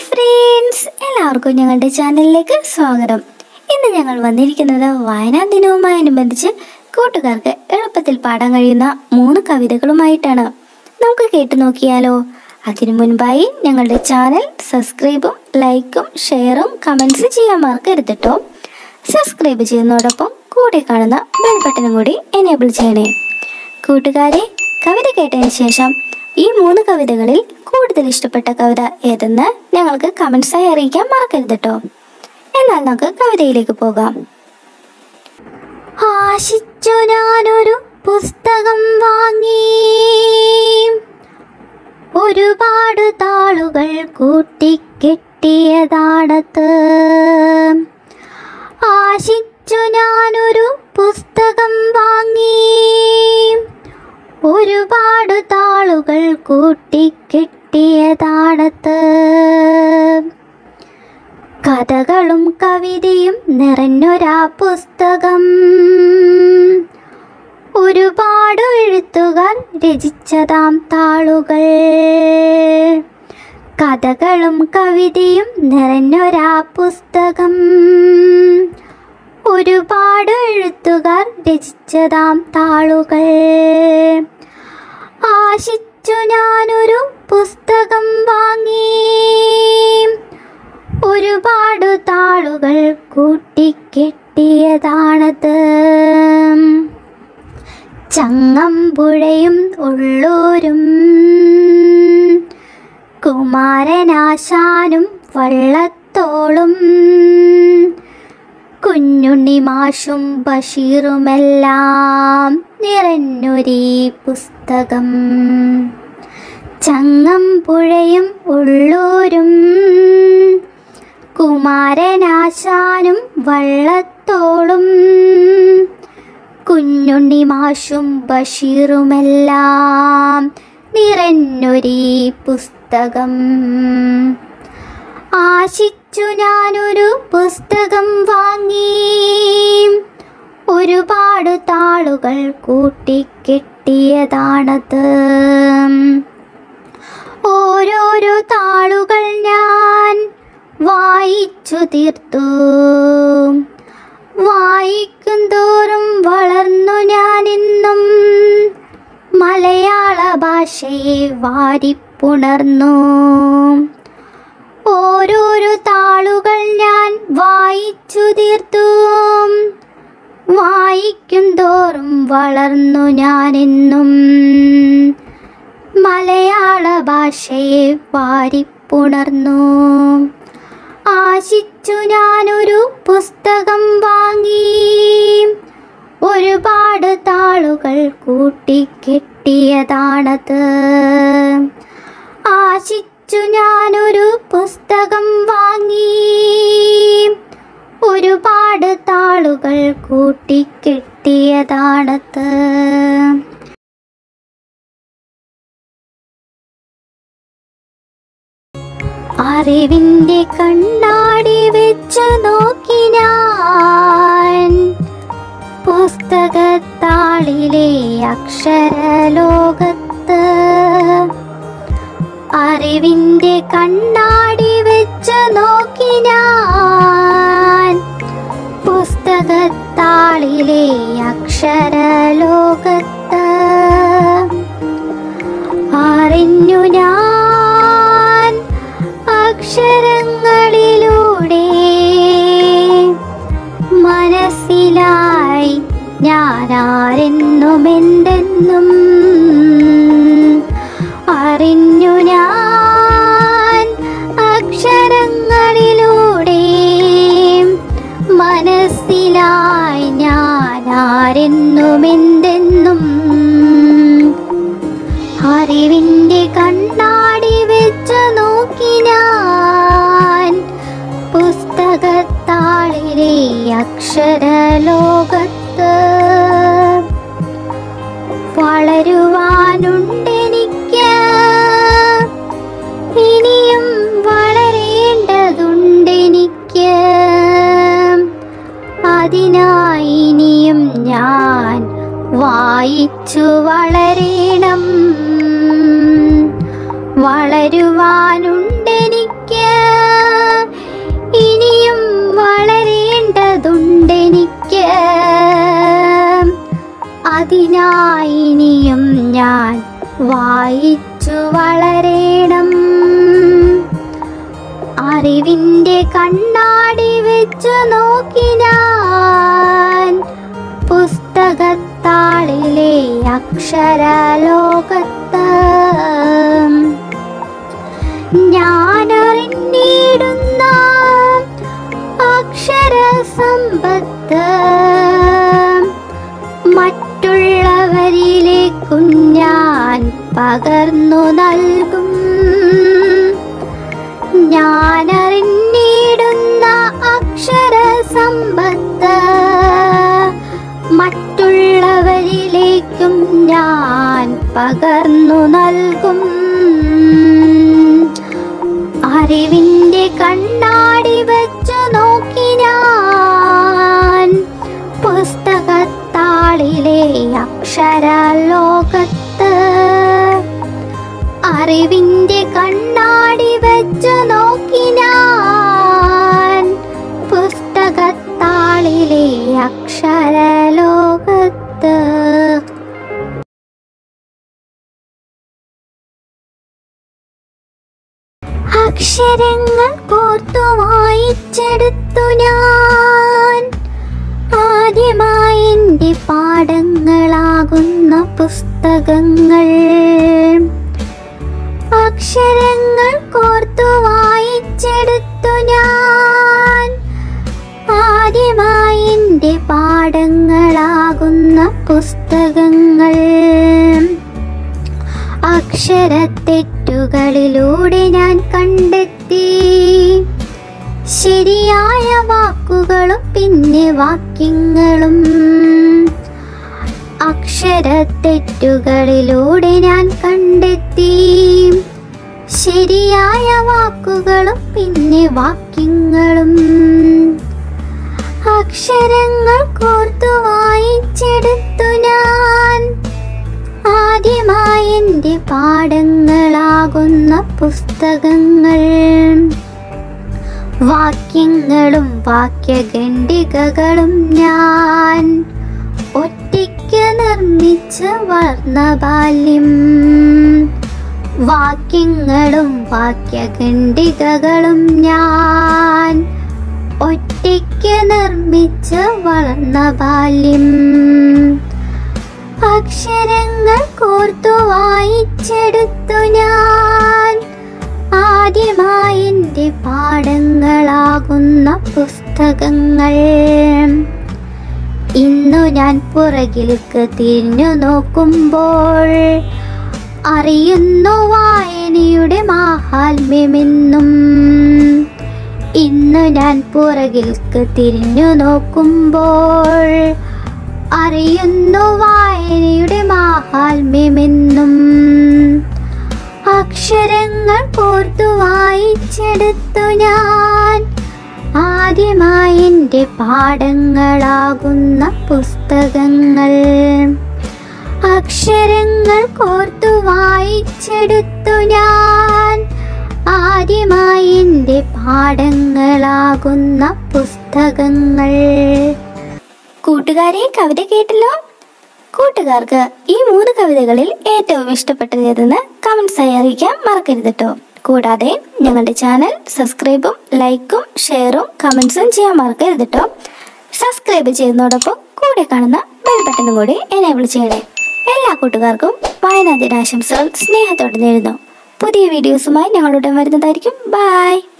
friends എല്ലാവർക്കും ഞങ്ങളുടെ ചാനലിലേക്ക് സ്വാഗതം ഇന്ന് ഞങ്ങൾ വന്നിരിക്കുന്നത് വായനാ ദിനവുമായനുബന്ധിച്ച് കൂട്ടുകാർക്ക് എളുപ്പത്തിൽ പാടാൻ കഴിയുന്ന മൂന്ന് കവിതകളുമായിട്ടാണ് നമുക്ക് കേട്ടു നോക്കിയാലോ അതിനു മുൻപായി ഞങ്ങളുടെ ചാനൽ സബ്സ്ക്രൈബും ലൈക്കും ഷെയറും കമൻസ് ചെയ്യാൻ മറക്കരുത് കേട്ടോ സബ്സ്ക്രൈബ് ചെയ്യുന്നതോടൊപ്പം കൂടെ കാണുന്ന ബെൽ ബട്ടണും കൂടി എനേബിൾ ചെയ്യണേ കൂട്ടുകാരെ കവിത കേട്ടതിന് ശേഷം ഈ മൂന്ന് കവിതകളിൽ കൂടുതൽ ഇഷ്ടപ്പെട്ട കവിത ഏതെന്ന് ഞങ്ങൾക്ക് കമൻസായി അറിയിക്കാൻ മറക്കരുത് കേട്ടോ എന്നാൽ നമുക്ക് കവിതയിലേക്ക് പോകാം ആശിച്ചു ഞാനൊരു പുസ്തകം വാങ്ങി ഒരുപാട് താളുകൾ കൂട്ടിക്കെട്ടിയതാണത്ത് ആശിച്ചു ഞാനൊരു പുസ്തകം വാങ്ങി ഒരുപാട് താളുകൾ കൂട്ടിക്കെട്ടിയതാണത്ത് കഥകളും കവിതയും നിറഞ്ഞൊരാ പുസ്തകം ഒരുപാട് എഴുത്തുകാർ രചിച്ചതാം താളുകൾ കഥകളും കവിതയും നിറഞ്ഞൊരാ പുസ്തകം ഒരുപാട് എഴുത്തുകാർ രചിച്ചതാം താളുകൾ ആശിച്ചു ഞാനൊരു പുസ്തകം വാങ്ങി ഒരുപാട് താളുകൾ കൂട്ടിക്കെട്ടിയതാണത് ചങ്ങമ്പുഴയും ഉള്ളൂരും കുമാരനാശാനും വള്ളത്തോളും കുഞ്ഞുണ്ണി മാഷും ബഷീറുമെല്ലാം നിറഞ്ഞൊരീ പുസ്തകം ചങ്ങമ്പുഴയും ഉള്ളൂരും കുമാരനാശാനും വള്ളത്തോളും കുഞ്ഞുണ്ണി മാഷും ബഷീറുമെല്ലാം നിറഞ്ഞൊരീ പുസ്തകം ആശിച്ചു ഞാനൊരു പുസ്തകം വാങ്ങി ഒരുപാട് താളുകൾ കൂട്ടിക്കെട്ടിയതാണത് ഓരോരോ താളുകൾ ഞാൻ വായിച്ചു തീർത്തു വായിക്കും തോറും വളർന്നു ഞാനിന്നും മലയാള ഭാഷയെ വാരിപ്പുണർന്നു ഓരോരോ താളുകൾ ഞാൻ വായിച്ചു തീർത്തു വായിക്കും തോറും വളർന്നു ഞാനെന്നും മലയാള ഭാഷയെ വാരിപ്പുണർന്നു ആശിച്ചു ഞാനൊരു പുസ്തകം വാങ്ങി ഒരുപാട് താളുകൾ കൂട്ടിക്കെട്ടിയതാണത് ആശിച്ചു ഞാനൊരു പുസ്തകം വാങ്ങി ഒരുപാട് താളുകൾ കൂട്ടിക്കെട്ടിയതാണത് അറിവിന്റെ കണ്ണാടി വെച്ച് നോക്കി ഞാൻ പുസ്തകത്താളിലെ അക്ഷരലോകത്ത് അറിവിന്റെ കണ്ണാടി വെച്ച് നോക്കി ഞാൻ പുസ്തകത്താളിലെ അക്ഷരലോകത്ത് അറിഞ്ഞു ഞാൻ അക്ഷരങ്ങളിലൂടെ മനസ്സിലായി ഞാനാരെന്നും എന്തെന്നും അറിഞ്ഞു ഞാൻ അക്ഷരങ്ങളിലൂടെ മനസ്സിലായി ഞാനാരെന്നും എന്തെന്നും അറിവിന്റെ കണ്ണാടി വെച്ച് നോക്കി ഞാൻ പുസ്തകത്താളിലെ അക്ഷരലോകത്ത് വളരുവാനുണ്ടെനിക്ക് ഇനിയും വളരേണ്ടതുണ്ടെനിക്ക് അതിനായി ഇനിയും ഞാൻ വായിച്ചു വളരണം വളരുവാനുണ്ടെനിക്ക് അതിനായി ഇനിയും ഞാൻ വായിച്ചു വളരേണം അറിവിൻ്റെ കണ്ണാടി വെച്ചു നോക്കി ഞാൻ പുസ്തകത്താളിലെ അക്ഷരലോകത്ത് ഞാനറിഞ്ഞിടുന്ന അക്ഷരസമ്പത്ത് മറ്റുള്ളവരിലേക്കും ഞാൻ പകർന്നു നൽകും ഞാനറിഞ്ഞിടുന്ന അക്ഷരസമ്പത്ത് മറ്റുള്ളവരിലേക്കും ഞാൻ പകർന്നു നൽകും അറിവിൻ്റെ കണ്ണാടി വെച്ചു നോക്കി ഞാൻ പുസ്തകത്താളിലെ അക്ഷരലോകത്ത് അറിവിൻ്റെ കണ്ണാടി വെച്ചു നോക്കി ഞാൻ പുസ്തകത്താളിലെ അക്ഷരലോകത്ത് അക്ഷരങ്ങൾ കോർത്തു വായിച്ചെടുത്തു ഞാൻ ആദ്യമായി എൻ്റെ പാഠങ്ങളാകുന്ന പുസ്തകങ്ങൾ അക്ഷരങ്ങൾ കോർത്തു വായിച്ചെടുത്തു ഞാൻ ആദ്യമായി എൻ്റെ പാഠങ്ങളാകുന്ന പുസ്തകങ്ങൾ അക്ഷരത്തെറ്റുകളിലൂടെ ഞാൻ കണ്ടെത്തി ശരിയായ വാക്കുകളും പിന്നെ വാക്യങ്ങളും അക്ഷരത്തെറ്റുകളിലൂടെ ഞാൻ കണ്ടെത്തി ശരിയായ വാക്കുകളും പിന്നെ വാക്യങ്ങളും അക്ഷരങ്ങൾ കോർത്തു വായിച്ചെടുത്തു ഞാൻ ആദ്യമായി എൻ്റെ പാഠങ്ങളാകുന്ന പുസ്തകങ്ങൾ വാക്യങ്ങളും വാക്യഖണ്ഡികകളും ഞാൻ ഒറ്റയ്ക്ക് നിർമ്മിച്ച് വളർന്ന ബാല്യം വാക്യങ്ങളും വാക്യഖണ്ഡികകളും ഞാൻ ഒറ്റയ്ക്ക് നിർമ്മിച്ച് വളർന്ന ബാല്യം അക്ഷരങ്ങൾ കോർത്തു വായിച്ചെടുത്തു ഞാൻ ആദ്യമായി എൻ്റെ പാഠങ്ങളാകുന്ന പുസ്തകങ്ങൾ ഇന്നു ഞാൻ പുറകിലേക്ക് തിരിഞ്ഞു നോക്കുമ്പോൾ അറിയുന്നു വായനയുടെ മാഹാത്മ്യമെന്നും ഇന്നു ഞാൻ പുറകിലേക്ക് തിരിഞ്ഞു നോക്കുമ്പോൾ അറിയുന്നു വായനയുടെ മാഹാത്മ്യമെന്നും അക്ഷരങ്ങൾ കോർത്തു വായിച്ചെടുത്തു ഞാൻ ആദ്യമായി എൻ്റെ പാഠങ്ങളാകുന്ന പുസ്തകങ്ങൾ അക്ഷരങ്ങൾ കോർത്തു വായിച്ചെടുത്തു ഞാൻ ആദ്യമായി എൻ്റെ പാഠങ്ങളാകുന്ന പുസ്തകങ്ങൾ കൂട്ടുകാരെ കവിത കേട്ടല്ലോ കൂട്ടുകാർക്ക് ഈ മൂന്ന് കവിതകളിൽ ഏറ്റവും ഇഷ്ടപ്പെട്ടത് ഏതെന്ന് കമൻസായി അറിയിക്കാൻ മറക്കരുത് കേട്ടോ കൂടാതെ ഞങ്ങളുടെ ചാനൽ സബ്സ്ക്രൈബും ലൈക്കും ഷെയറും കമൻസും ചെയ്യാൻ മറക്കരുത് കേട്ടോ സബ്സ്ക്രൈബ് ചെയ്യുന്നതോടൊപ്പം കൂടെ കാണുന്ന ബെൽ ബട്ടണും കൂടി എനേബിൾ ചെയ്യണേ എല്ലാ കൂട്ടുകാർക്കും വായനാ ദിനാശംസകൾ സ്നേഹത്തോടെ നേരുന്നു പുതിയ വീഡിയോസുമായി ഞങ്ങളുടെ വരുന്നതായിരിക്കും ബൈ